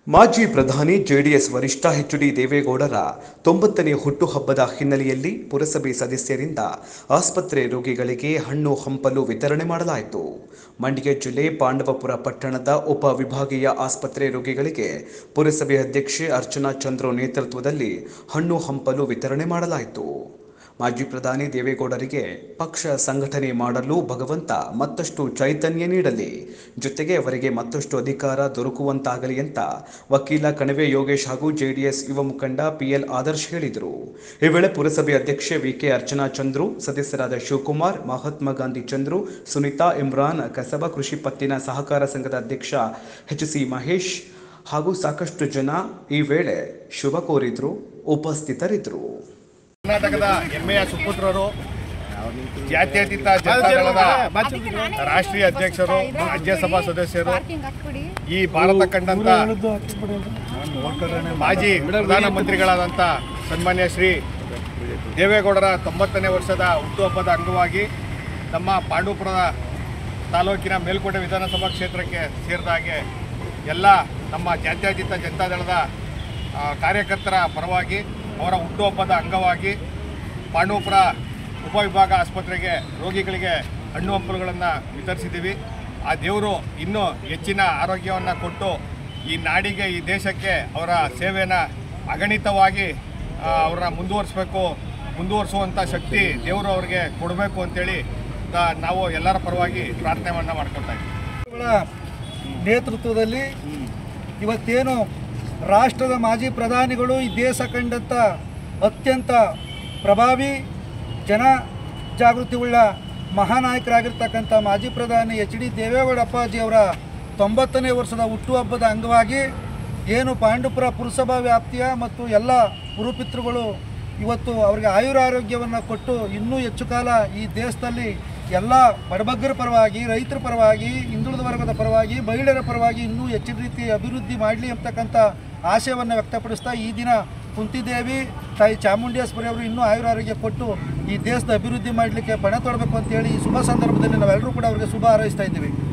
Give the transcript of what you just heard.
ಮಾಜಿ ಪ್ರಧಾನಿ ಜೆಡಿಎಸ್ ವರಿಷ್ಠ ಎಚ್ ಡಿ ದೇವೇಗೌಡರ ತೊಂಬತ್ತನೇ ಹುಟ್ಟುಹಬ್ಬದ ಹಿನ್ನೆಲೆಯಲ್ಲಿ ಪುರಸಭೆ ಸದಸ್ಯರಿಂದ ಆಸ್ಪತ್ರೆ ರೋಗಿಗಳಿಗೆ ಹಣ್ಣು ಹಂಪಲು ವಿತರಣೆ ಮಾಡಲಾಯಿತು ಮಂಡ್ಯ ಜಿಲ್ಲೆ ಪಾಂಡವಪುರ ಪಟ್ಟಣದ ಉಪ ವಿಭಾಗೀಯ ಆಸ್ಪತ್ರೆ ರೋಗಿಗಳಿಗೆ ಪುರಸಭೆ ಅಧ್ಯಕ್ಷೆ ಅರ್ಚನಾ ಚಂದ್ರು ನೇತೃತ್ವದಲ್ಲಿ ಹಣ್ಣು ಹಂಪಲು ವಿತರಣೆ ಮಾಡಲಾಯಿತು ಮಾಜಿ ಪ್ರಧಾನಿ ದೇವೇಗೌಡರಿಗೆ ಪಕ್ಷ ಸಂಘಟನೆ ಮಾಡಲು ಭಗವಂತ ಮತ್ತಷ್ಟು ಚೈತನ್ಯ ನೀಡಲಿ ಜೊತೆಗೆ ಅವರಿಗೆ ಮತ್ತಷ್ಟು ಅಧಿಕಾರ ದೊರಕುವಂತಾಗಲಿ ಅಂತ ವಕೀಲ ಕಣವೆ ಯೋಗೇಶ್ ಹಾಗೂ ಜೆಡಿಎಸ್ ಯುವ ಮುಖಂಡ ಪಿಎಲ್ ಆದರ್ಶ್ ಹೇಳಿದರು ಈ ವೇಳೆ ಪುರಸಭೆ ಅಧ್ಯಕ್ಷೆ ವಿಕೆ ಅರ್ಚನಾ ಚಂದ್ರು ಸದಸ್ಯರಾದ ಶಿವಕುಮಾರ್ ಮಹಾತ್ಮ ಗಾಂಧಿ ಚಂದ್ರು ಸುನೀತಾ ಇಮ್ರಾನ್ ಕಸಬಾ ಕೃಷಿ ಪತ್ತಿನ ಸಹಕಾರ ಸಂಘದ ಅಧ್ಯಕ್ಷ ಎಚ್ ಸಿ ಮಹೇಶ್ ಹಾಗೂ ಸಾಕಷ್ಟು ಜನ ಈ ವೇಳೆ ಶುಭ ಕೋರಿದ್ರು ಉಪಸ್ಥಿತರಿದ್ದರು ಕರ್ನಾಟಕದ ಹೆಮ್ಮೆಯ ಸುಪುತ್ರರು ಜಾತ್ಯತೀತ ಜನತಾದಳದ ರಾಷ್ಟ್ರೀಯ ಅಧ್ಯಕ್ಷರು ರಾಜ್ಯಸಭಾ ಸದಸ್ಯರು ಈ ಭಾರತ ಕಂಡಂತ ಮಾಜಿ ಪ್ರಧಾನಮಂತ್ರಿಗಳಾದಂಥ ಸನ್ಮಾನ್ಯ ಶ್ರೀ ದೇವೇಗೌಡರ ತೊಂಬತ್ತನೇ ವರ್ಷದ ಹುಟ್ಟುಹಬ್ಬದ ಅಂಗವಾಗಿ ನಮ್ಮ ಪಾಂಡವಪುರದ ತಾಲೂಕಿನ ಮೇಲ್ಕೋಟೆ ವಿಧಾನಸಭಾ ಕ್ಷೇತ್ರಕ್ಕೆ ಸೇರಿದ ಹಾಗೆ ಎಲ್ಲ ನಮ್ಮ ಜಾತ್ಯತೀತ ಜನತಾದಳದ ಆ, ಕಾರ್ಯಕರ್ತರ ಪರವಾಗಿ ಅವರ ಹುಟ್ಟುಹಬ್ಬದ ಅಂಗವಾಗಿ ಪಾಂಡವಪುರ ಉಪವಿಭಾಗ ಆಸ್ಪತ್ರೆಗೆ ರೋಗಿಗಳಿಗೆ ಹಣ್ಣು ಹಂಪಲುಗಳನ್ನು ವಿತರಿಸಿದ್ದೀವಿ ಆ ದೇವರು ಇನ್ನೂ ಹೆಚ್ಚಿನ ಆರೋಗ್ಯವನ್ನು ಕೊಟ್ಟು ಈ ನಾಡಿಗೆ ಈ ದೇಶಕ್ಕೆ ಅವರ ಸೇವೆಯನ್ನು ಅಗಣಿತವಾಗಿ ಆ, ಅವ್ರನ್ನ ಮುಂದುವರಿಸಬೇಕು ಮುಂದುವರಿಸುವಂಥ ಶಕ್ತಿ ದೇವರು ಅವರಿಗೆ ಕೊಡಬೇಕು ಅಂತೇಳಿ ಆ, ನಾವು ಎಲ್ಲರ ಪರವಾಗಿ ಪ್ರಾರ್ಥನೆಯನ್ನು ಮಾಡ್ಕೊತಾ ಇದ್ದೀವಿ ಗಳ ನೇತೃತ್ವದಲ್ಲಿ ಇವತ್ತೇನು ರಾಷ್ಟ್ರದ ಮಾಜಿ ಪ್ರಧಾನಿಗಳು ಈ ದೇಶ ಕಂಡಂಥ ಅತ್ಯಂತ ಪ್ರಭಾವಿ ಜನ ಜಾಗೃತಿಯುಳ್ಳ ಮಹಾನಾಯಕರಾಗಿರ್ತಕ್ಕಂಥ ಮಾಜಿ ಪ್ರಧಾನಿ ಎಚ್ ಡಿ ದೇವೇಗೌಡ ಅಪ್ಪಾಜಿಯವರ ತೊಂಬತ್ತನೇ ವರ್ಷದ ಹುಟ್ಟುಹಬ್ಬದ ಅಂಗವಾಗಿ ಏನು ಪಾಂಡುಪುರ ಪುರಸಭಾ ವ್ಯಾಪ್ತಿಯ ಮತ್ತು ಎಲ್ಲ ಪುರುಪಿತೃಗಳು ಇವತ್ತು ಅವರಿಗೆ ಆಯುರಾರೋಗ್ಯವನ್ನು ಕೊಟ್ಟು ಇನ್ನೂ ಹೆಚ್ಚು ಕಾಲ ಈ ದೇಶದಲ್ಲಿ ಎಲ್ಲ ಬಡಬಗ್ಗರ ಪರವಾಗಿ ರೈತರ ಪರವಾಗಿ ಹಿಂದುಳಿದ ವರ್ಗದ ಪರವಾಗಿ ಮಹಿಳೆಯರ ಪರವಾಗಿ ಇನ್ನೂ ಹೆಚ್ಚಿನ ರೀತಿ ಅಭಿವೃದ್ಧಿ ಮಾಡಲಿ ಅಂತಕ್ಕಂಥ ಆಶಯವನ್ನು ವ್ಯಕ್ತಪಡಿಸ್ತಾ ಈ ದಿನ ಕುಂತಿದೇವಿ ತಾಯಿ ಚಾಮುಂಡೇಶ್ವರಿ ಅವರು ಇನ್ನೂ ಆಯುರಾರೋಗ್ಯ ಕೊಟ್ಟು ಈ ದೇಶದ ಅಭಿವೃದ್ಧಿ ಮಾಡಲಿಕ್ಕೆ ಪಣ ತೊಡಬೇಕು ಅಂತೇಳಿ ಈ ಶುಭ ಸಂದರ್ಭದಲ್ಲಿ ನಾವೆಲ್ಲರೂ ಕೂಡ ಅವರಿಗೆ ಶುಭ ಹಾರೈಸ್ತಾ ಇದ್ದೀವಿ